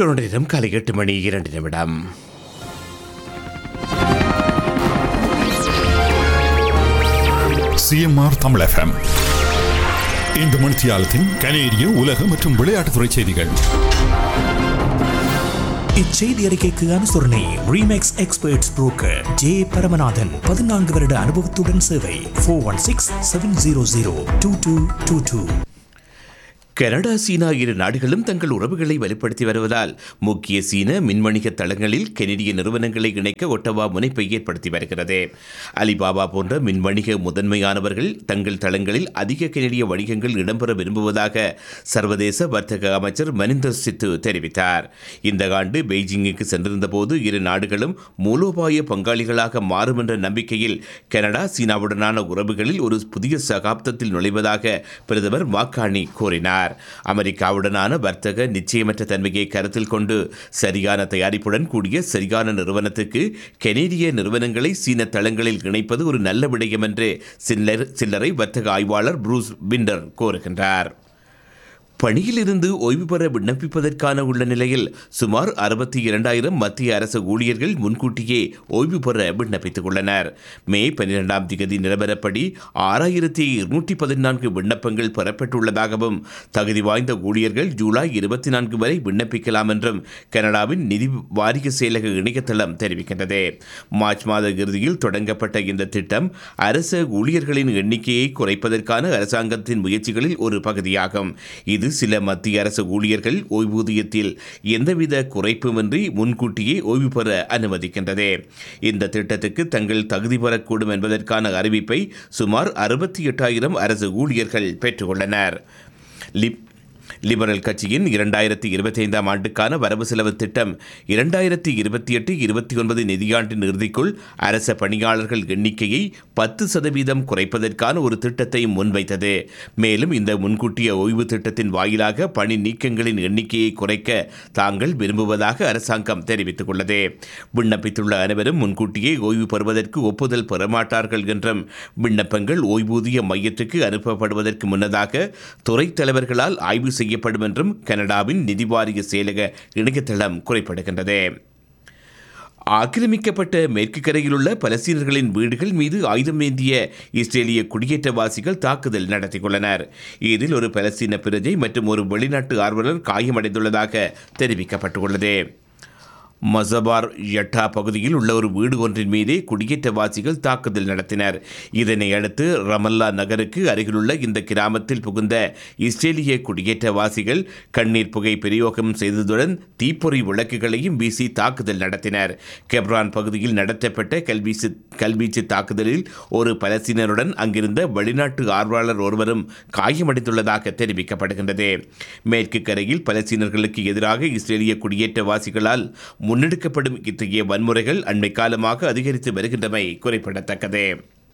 Toronto நேரம் காலை எட்டு மணி இரண்டு நிமிடம் சிஎம்ஆர் தமிழ் எஃப்எம் இந்த மணித்தியாலத்தின் கனேடிய உலக மற்றும் விளையாட்டுத்துறை செய்திகள் இச்செய்தி அறிக்கைக்கு அனுசரணை Remax experts broker J Paramanathan பதினான்கு வருட அனுபவத்துடன் சேவை four one six seven zero zero two two two two Canada China இரு நாடுகளும் தங்கள் உறவுகளை வலுப்படுத்தி வருவதால் முக்கிய சீன மின்வணிக தளங்களில் கெனடிய நிறுவனங்களை இணைக்க ஒட்டவா முனைப்பை ஏற்படுத்தி வருகிறது அலிபாபா போன்ற மின்வணிக முதன்மையானவர்கள் தங்கள் தளங்களில் அதிக கெனடிய வணிகங்கள் இடம்பெற விரும்புவதாக சர்வதேச வர்த்தக அமைச்சர் மனிந்தர் சித்து தெரிவித்தார் இந்த ஆண்டு பெய்ஜிங்குக்கு சென்றிருந்த போது இரு நாடுகளும் மூலோபாய பங்காளிகளாக மாறும் என்ற நம்பிக்கையில் கனடா சீனாவுடனான உறவுகளில் ஒரு புதிய சகாப்தத்தில் நுழைவதாக பிரதமர் மாக்காணி கூறினார் அமெரிக்காவுடனான வர்த்தக நிச்சயமற்ற தன்மையை கருத்தில் கொண்டு சரியான தயாரிப்புடன் கூடிய சரியான நிறுவனத்துக்கு கெனேடிய நிறுவனங்களை சீன தளங்களில் இணைப்பது ஒரு நல்ல விடயம் என்று சில்லர் சில்லறை வர்த்தக ஆய்வாளர் ப்ரூஸ் பிண்டர் கூறுகின்றார் பணியிலிருந்து ஓய்வு பெற விண்ணப்பிப்பதற்கான உள்ள நிலையில் சுமார் அறுபத்தி இரண்டாயிரம் மத்திய அரசு ஊழியர்கள் முன்கூட்டியே ஓய்வு பெற விண்ணப்பித்துக் உள்ளனர் மே பன்னிரெண்டாம் தேதி நிலவரப்படி ஆறாயிரத்தி இருநூற்றி பதினான்கு விண்ணப்பங்கள் பெறப்பட்டுள்ளதாகவும் தகுதி வாய்ந்த ஊழியர்கள் ஜூலை இருபத்தி நான்கு வரை விண்ணப்பிக்கலாம் என்றும் கனடாவின் நிதி வாரிய செயலக இணையதளம் தெரிவிக்கின்றது மார்ச் மாத இறுதியில் தொடங்கப்பட்ட இந்த திட்டம் அரசு ஊழியர்களின் எண்ணிக்கையை குறைப்பதற்கான அரசாங்கத்தின் முயற்சிகளில் ஒரு பகுதியாகும் இது சில மத்திய அரசு ஊழியர்கள் ஓய்வூதியத்தில் எந்தவித குறைப்புமின்றி முன்கூட்டியே ஓய்வு பெற அனுமதிக்கின்றது இந்த திட்டத்துக்கு தங்கள் தகுதி பெறக்கூடும் என்பதற்கான அறிவிப்பை சுமார் அறுபத்தி எட்டாயிரம் அரசு ஊழியர்கள் பெற்றுள்ளனர் லிப் லிபரல் கட்சியின் இரண்டாயிரத்தி இருபத்தி ஐந்தாம் ஆண்டுக்கான வரவு செலவு திட்டம் இரண்டாயிரத்தி இருபத்தி எட்டு இருபத்தி ஒன்பது நிதியாண்டின் இறுதிக்குள் அரச பணியாளர்கள் எண்ணிக்கையை பத்து சதவீதம் குறைப்பதற்கான ஒரு திட்டத்தை முன்வைத்தது மேலும் இந்த முன்கூட்டிய ஓய்வு திட்டத்தின் வாயிலாக பணி நீக்கங்களின் எண்ணிக்கையை குறைக்க தாங்கள் விரும்புவதாக அரசாங்கம் தெரிவித்துக் உள்ளது விண்ணப்பித்துள்ள அனைவரும் முன்கூட்டியே ஓய்வு பெறுவதற்கு ஒப்புதல் பெறமாட்டார்கள் என்றும் விண்ணப்பங்கள் ஓய்வூதிய மையத்துக்கு அனுப்பப்படுவதற்கு முன்னதாக துறை தலைவர்களால் ஆய்வு செய்யப்படும் என்றும் கனடாவின் நிதி வாரிய செயலக இணையதளம் குறிப்பிடுகின்றது ஆக்கிரமிக்கப்பட்ட மேற்கு கரையில் உள்ள பலஸ்தீனர்களின் வீடுகள் மீது ஆயுதம் ஏந்திய இஸ்ரேலிய குடியேற்றவாசிகள் தாக்குதல் நடத்தியுள்ளனர் இதில் ஒரு பலஸ்தீன பிரஜை மற்றும் ஒரு வெளிநாட்டு ஆர்வலர் காயமடைந்துள்ளதாக தெரிவிக்கப்பட்டுள்ளது மசபார் யட்டா பகுதியில் உள்ள ஒரு வீடு ஒன்றின் மீதே குடியேற்றவாசிகள் தாக்குதல் நடத்தினர் இதனை அடுத்து ரமல்லா நகருக்கு அருகிலுள்ள இந்த கிராமத்தில் புகுந்த இஸ்ரேலிய குடியேற்றவாசிகள் கண்ணீர் புகை பிரயோகம் செய்ததுடன் தீப்பொறி விளக்குகளையும் வீசி தாக்குதல் நடத்தினர் கெப்ரான் பகுதியில் நடத்தப்பட்ட கல்வீச்சு கல்வீச்சு தாக்குதலில் ஒரு பலஸ்தீனருடன் அங்கிருந்த வெளிநாட்டு ஆர்வலர் ஒருவரும் காயமடைந்துள்ளதாக தெரிவிக்கப்படுகின்றது மேற்கு கரையில் பலஸ்தீனர்களுக்கு எதிராக இஸ்ரேலிய குடியேற்றவாசிகளால் முன்னெடுக்கப்படும் இத்தகைய வன்முறைகள் அண்மை காலமாக அதிகரித்து வருகின்றமை குறிப்பிடத்தக்கது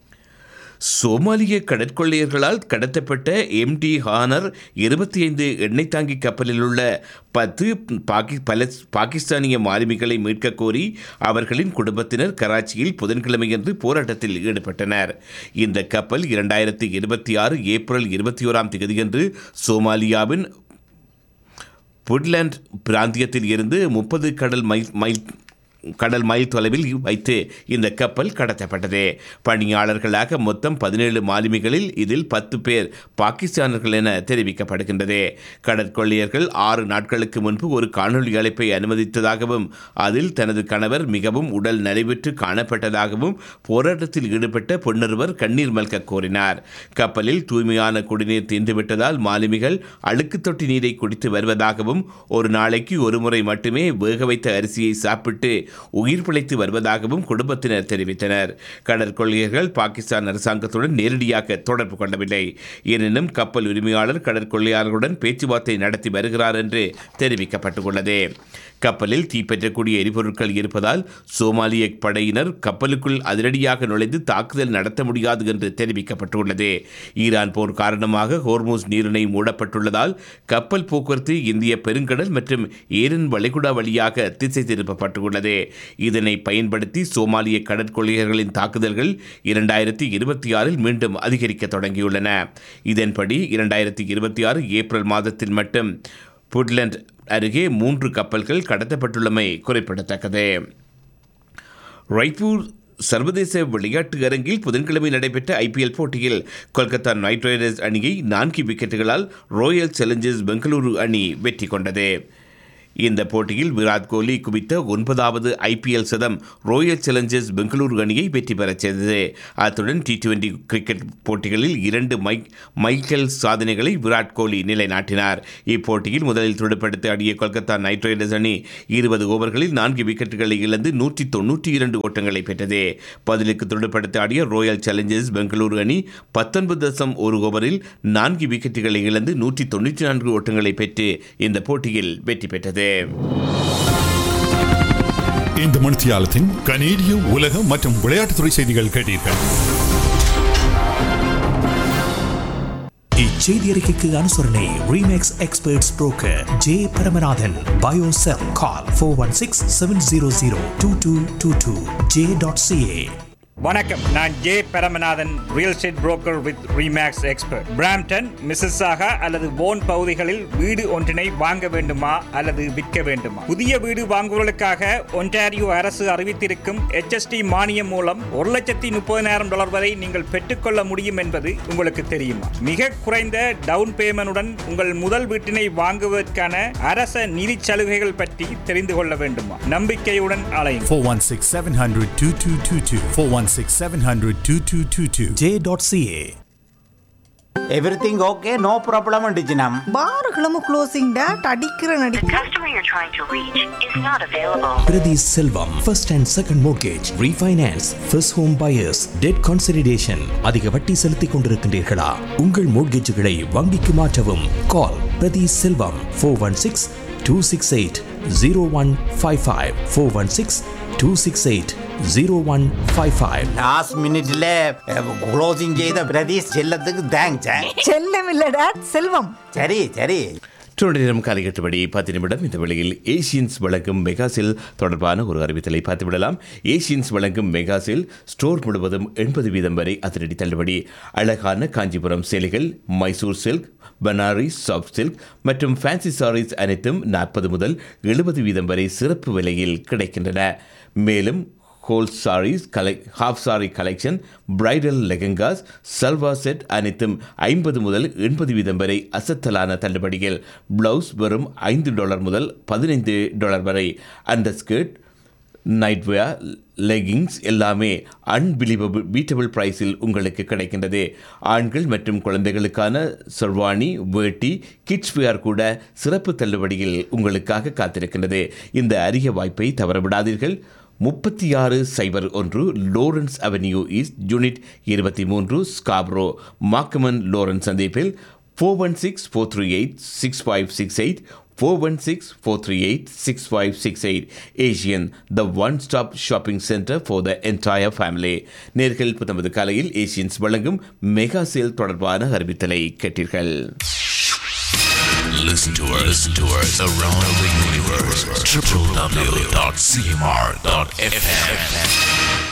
சோமாலிய கடற்கொள்ளையர்களால் கடத்தப்பட்ட எம்டி ஹானர் இருபத்தி ஐந்து எண்ணெய் தாங்கி கப்பலில் உள்ள பத்து பாகி பல பாகிஸ்தானிய மாலுமிகளை மீட்கக் கோரி அவர்களின் குடும்பத்தினர் கராச்சியில் புதன்கிழமையன்று போராட்டத்தில் ஈடுபட்டனர் இந்த கப்பல் இரண்டாயிரத்தி இருபத்தி ஆறு ஏப்ரல் இருபத்தி ஓராம் தேதியன்று சோமாலியாவின் புட்லேண்ட் பிராந்தியத்தில் இருந்து முப்பது கடல் மைல் மைல் கடல் மைல் தொலைவில் வைத்து இந்த கப்பல் கடத்தப்பட்டது பணியாளர்களாக மொத்தம் பதினேழு மாலுமிகளில் இதில் பத்து பேர் பாகிஸ்தானர்கள் என தெரிவிக்கப்படுகின்றது கடற்கொள்ளையர்கள் ஆறு நாட்களுக்கு முன்பு ஒரு காணொலி அழைப்பை அனுமதித்ததாகவும் அதில் தனது கணவர் மிகவும் உடல் நலிவுற்று காணப்பட்டதாகவும் போராட்டத்தில் ஈடுபட்ட பொன்னொருவர் கண்ணீர் மல்க கோரினார் கப்பலில் தூய்மையான குடிநீர் தீர்ந்துவிட்டதால் மாலுமிகள் அழுக்கு தொட்டி நீரை குடித்து வருவதாகவும் ஒரு நாளைக்கு ஒரு முறை மட்டுமே வேக வைத்த அரிசியை சாப்பிட்டு உயிர் பிழைத்து வருவதாகவும் குடும்பத்தினர் தெரிவித்தனர் கடற்கொள்ளையர்கள் பாகிஸ்தான் அரசாங்கத்துடன் நேரடியாக தொடர்பு கொள்ளவில்லை எனினும் கப்பல் உரிமையாளர் கடற்கொள்ளையாளர்களுடன் பேச்சுவார்த்தை நடத்தி வருகிறார் என்று தெரிவிக்கப்பட்டுள்ளது கப்பலில் தீப்பற்றக்கூடிய எரிபொருட்கள் இருப்பதால் சோமாலிய படையினர் கப்பலுக்குள் அதிரடியாக நுழைந்து தாக்குதல் நடத்த முடியாது என்று தெரிவிக்கப்பட்டுள்ளது ஈரான் போர் காரணமாக ஹோர்மூஸ் நீரிணை மூடப்பட்டுள்ளதால் கப்பல் போக்குவரத்து இந்திய பெருங்கடல் மற்றும் ஏரன் வளைகுடா வழியாக திசை திருப்பப்பட்டுள்ளது இதனை பயன்படுத்தி சோமாலிய கடற்கொள்ளையர்களின் தாக்குதல்கள் இரண்டாயிரத்தி இருபத்தி ஆறில் மீண்டும் அதிகரிக்க தொடங்கியுள்ளன இதன்படி இரண்டாயிரத்தி இருபத்தி ஆறு ஏப்ரல் மாதத்தில் மட்டும் புட்லண்ட் அருகே மூன்று கப்பல்கள் கடத்தப்பட்டுள்ளமை குறிப்பிடத்தக்கது ராய்ப்பூர் சர்வதேச விளையாட்டு அரங்கில் புதன்கிழமை நடைபெற்ற ஐபிஎல் போட்டியில் கொல்கத்தா நைட் ரைடர்ஸ் அணியை நான்கு விக்கெட்டுகளால் ராயல் சேலஞ்சர்ஸ் பெங்களூரு அணி வெற்றி கொண்டது இந்த போட்டியில் விராட் கோலி குவித்த ஒன்பதாவது ஐபிஎல் சதம் ராயல் சேலஞ்சர்ஸ் பெங்களூரு அணியை வெற்றி பெறச் செய்தது அத்துடன் டி டுவெண்டி கிரிக்கெட் போட்டிகளில் இரண்டு மைக் மைக்கேல் சாதனைகளை விராட் கோலி நிலைநாட்டினார் இப்போட்டியில் முதலில் துடுப்படுத்தி ஆடிய கொல்கத்தா நைட் ரைடர்ஸ் அணி இருபது ஓவர்களில் நான்கு விக்கெட்டுகளை இழந்து நூற்றி தொன்னூற்றி இரண்டு ஓட்டங்களை பெற்றது பதிலுக்கு துடுப்படுத்தி ஆடிய ராயல் சேலஞ்சர்ஸ் பெங்களூரு அணி பத்தொன்பது தசம் ஒரு ஓவரில் நான்கு விக்கெட்டுகளை இழந்து நூற்றி தொன்னூற்றி நான்கு ஓட்டங்களை பெற்று இந்த போட்டியில் வெற்றி பெற்றது இந்த மணித்தியாலத்தின் கனேடிய உலக மற்றும் விளையாட்டுத்துறை செய்திகள் கேட்டீர்கள் இச்செய்தி அறிக்கைக்கு அனுசரணை Remax experts broker J Paramanathan பயோசெல் call four one six seven zero zero two two two two J dot CA வணக்கம் நான் J Paramanathan real estate broker with Remax expert Brampton Mississauga அல்லது போன் பகுதிகளில் வீடு ஒன்றினை வாங்க வேண்டுமா அல்லது விற்க வேண்டுமா புதிய வீடு வாங்குவதற்காக ஒன்டாரியோ அரசு அறிவித்திருக்கும் HST மானியம் மூலம் ஒரு லட்சத்தி முப்பதினாயிரம் டாலர் வரை நீங்கள் பெற்றுக்கொள்ள முடியும் என்பது உங்களுக்கு தெரியுமா மிக குறைந்த டவுன் பேமெண்டுடன் உங்கள் முதல் வீட்டினை வாங்குவதற்கான அரச நிதி சலுகைகள் பற்றி தெரிந்து கொள்ள வேண்டுமா நம்பிக்கையுடன் அலையும் 416 700 2222. 416 700 2222. J dot CA everything okay no problem டிஜினம் பாருகளும் க்ளோசிங் டேட் அடிக்கிற நடி The customer you're trying to reach is not available. Prathi Selvam first and second mortgage refinance first home buyers debt consolidation அதிக வட்டி செலுத்திக் கொண்டிருக்கின்றீர்களா உங்கள் மோர்கேஜுகளை வங்கிக்கு மாற்றவும் call Prathi Selvam four one six two six eight zero one five five four one six two six eight zero one five five last மினிட்ல closing செய்த பிரதீஷ் செல்லத்துக்கு thanks செல்லம் இல்ல டேட் செல்வம் சரி சரி தொடர் நேரம் காலை எட்டுபடி பத்து நிமிடம் இந்த வேளையில் ஏஷியன்ஸ் வழங்கும் மெகாசில் தொடர்பான ஒரு அறிவித்தலை பார்த்துவிடலாம் ஏஷியன்ஸ் வழங்கும் மெகாசில் ஸ்டோர் முழுவதும் எண்பது வீதம் வரை அதிரடி தள்ளுபடி அழகான காஞ்சிபுரம் சேலைகள் Mysore silk Banaras soft silk மற்றும் ஃபேன்சி சாரீஸ் அனைத்தும் நாற்பது முதல் எழுபது வீதம் வரை சிறப்பு விலையில் கிடைக்கின்றன மேலும் ஹோல் சாரீஸ் கலை half sari collection bridal lehengas salwar set அனைத்தும் ஐம்பது முதல் எண்பது வீதம் வரை அசத்தலான தள்ளுபடிகள் பிளவுஸ் வெறும் ஐந்து டாலர் முதல் பதினைந்து டாலர் வரை அந்த ஸ்கர்ட் நைட்வேர் லெகிங்ஸ் எல்லாமே அன்பிலீவபிள் பீட்டபிள் ப்ரைஸில் உங்களுக்கு கிடைக்கின்றது ஆண்கள் மற்றும் குழந்தைகளுக்கான சர்வாணி வேட்டி கிட்ஸ் வேர் கூட சிறப்பு தள்ளுபடியில் உங்களுக்காக காத்திருக்கின்றது இந்த அரிய வாய்ப்பை தவறவிடாதீர்கள் முப்பத்தி ஆறு சைபர் ஒன்று லோரன்ஸ் அவென்யூ ஈஸ்ட் யூனிட் இருபத்தி மூன்று ஸ்காப்ரோ மாக்கமன் லோரன்ஸ் சந்திப்பில் four one six four three eight six five six eight four one six four three eight six five six eight Asian the one stop shopping centre for the entire family நேர்கள் புத்தமது காலையில் Asians வழங்கும் mega sale தொடர்பான அறிவித்தலை கேட்டீர்கள் Listen to us, listen to us around the universe. www.cmr.fm.